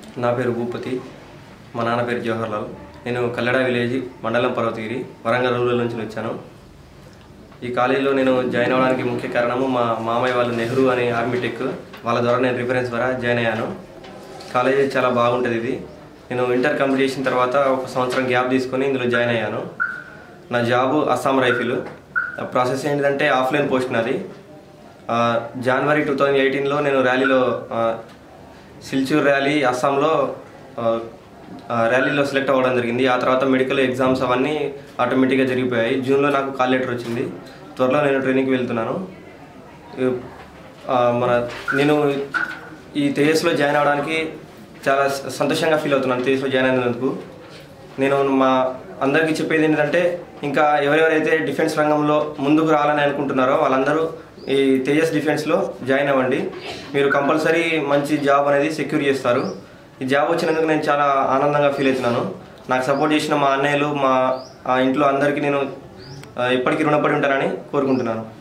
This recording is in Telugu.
నా పేరు భూపతి మా నాన్న పేరు జవహర్లాల్ నేను కల్లడ విలేజ్ మండలం పర్వతగిరి వరంగల్ రూరల్ నుంచి వచ్చాను ఈ కాలేజీలో నేను జాయిన్ అవ్వడానికి ముఖ్య కారణము మా మామయ్య వాళ్ళు నెహ్రూ అనే ఆర్మీ టెక్ వాళ్ళ ద్వారా నేను రిఫరెన్స్ ద్వారా జాయిన్ అయ్యాను కాలేజీ చాలా బాగుంటుంది ఇది నేను ఇంటర్ కంప్లీట్ చేసిన తర్వాత ఒక సంవత్సరం గ్యాప్ తీసుకొని ఇందులో జాయిన్ అయ్యాను నా జాబు అస్సాం రైఫిల్ ఆ ప్రాసెస్ ఏంటంటే ఆఫ్లైన్ పోస్ట్ నాది ఆ, జనవరి టూ థౌజండ్ ఎయిటీన్లో నేను ర్యాలీలో ఆ, సిల్చూర్ ర్యాలీ అస్సాంలో ఆ, ఆ, ర్యాలీలో సెలెక్ట్ అవ్వడం జరిగింది ఆ తర్వాత మెడికల్ ఎగ్జామ్స్ అవన్నీ ఆటోమేటిక్గా జరిగిపోయాయి జూన్లో నాకు కాల్ లెటర్ వచ్చింది త్వరలో నేను ట్రైనింగ్కి వెళ్తున్నాను ఈ- ఆ, మన నేను ఈ తేజస్లో జాయిన్ అవ్వడానికి చాలా స- సంతోషంగా ఫీల్ అవుతున్నాను తేజస్లో జాయిన్ అయినందుకు నేను మా అందరికీ చెప్పేది ఏంటంటే ఇంకా ఎవరెవరైతే డిఫెన్స్ రంగంలో ముందుకు రావాలని అనుకుంటున్నారో వాళ్ళందరూ ఈ తేజస్ డిఫెన్స్లో జాయిన్ అవ్వండి మీరు కంపల్సరీ మంచి జాబ్ అనేది సెక్యూర్ చేస్తారు ఈ జాబ్ వచ్చినందుకు నేను చాలా ఆనందంగా ఫీల్ అవుతున్నాను నాకు సపోర్ట్ చేసిన మా అన్నయ్యలు మా ఆ ఇంట్లో అందరికీ నేను ఆ, ఎప్పటికీ రుణపడి ఉంటానని కోరుకుంటున్నాను